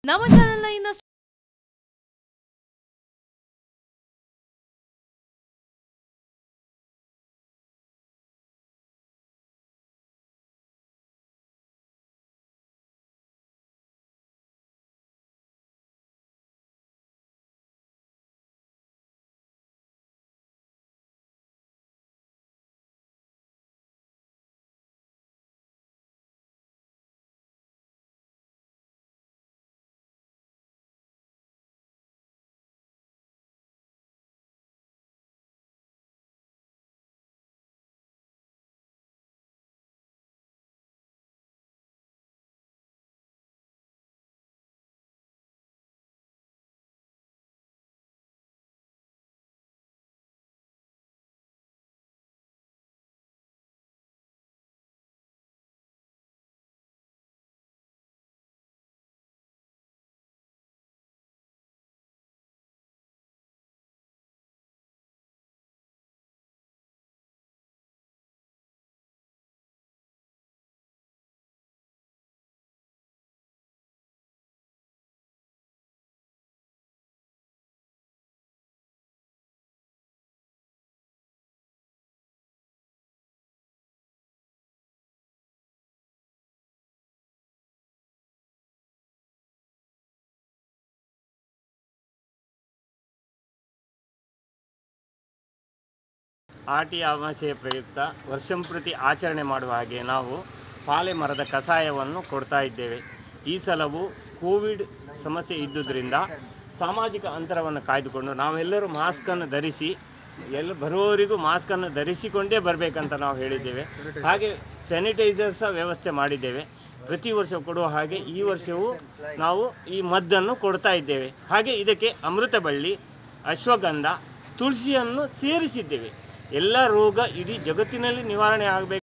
ನಮ್ಮ ಚಾನೆಲ್ನ ಇನ್ನಷ್ಟು ಆಟಿ ಅಮಾವಾಸ್ಯೆಯ ಪ್ರಯುಕ್ತ ವರ್ಷಂಪ್ರತಿ ಆಚರಣೆ ಮಾಡುವ ಹಾಗೆ ನಾವು ಪಾಲೆ ಮರದ ಕಷಾಯವನ್ನು ಕೊಡ್ತಾ ಇದ್ದೇವೆ ಈ ಸಲವು ಕೋವಿಡ್ ಸಮಸ್ಯೆ ಇದ್ದುದರಿಂದ ಸಾಮಾಜಿಕ ಅಂತರವನ್ನು ಕಾಯ್ದುಕೊಂಡು ನಾವೆಲ್ಲರೂ ಮಾಸ್ಕನ್ನು ಧರಿಸಿ ಎಲ್ಲ ಬರುವವರಿಗೂ ಮಾಸ್ಕನ್ನು ಧರಿಸಿಕೊಂಡೇ ಬರಬೇಕಂತ ನಾವು ಹೇಳಿದ್ದೇವೆ ಹಾಗೆ ಸ್ಯಾನಿಟೈಸರ್ ಸಹ ವ್ಯವಸ್ಥೆ ಮಾಡಿದ್ದೇವೆ ಪ್ರತಿ ವರ್ಷ ಕೊಡುವ ಹಾಗೆ ಈ ವರ್ಷವೂ ನಾವು ಈ ಮದ್ದನ್ನು ಕೊಡ್ತಾ ಇದ್ದೇವೆ ಹಾಗೆ ಇದಕ್ಕೆ ಅಮೃತ ಬಳ್ಳಿ ಅಶ್ವಗಂಧ ತುಳಸಿಯನ್ನು ಸೇರಿಸಿದ್ದೇವೆ ಎಲ್ಲ ರೋಗ ಇಡೀ ಜಗತ್ತಿನಲ್ಲಿ ನಿವಾರಣೆ ಆಗಬೇಕು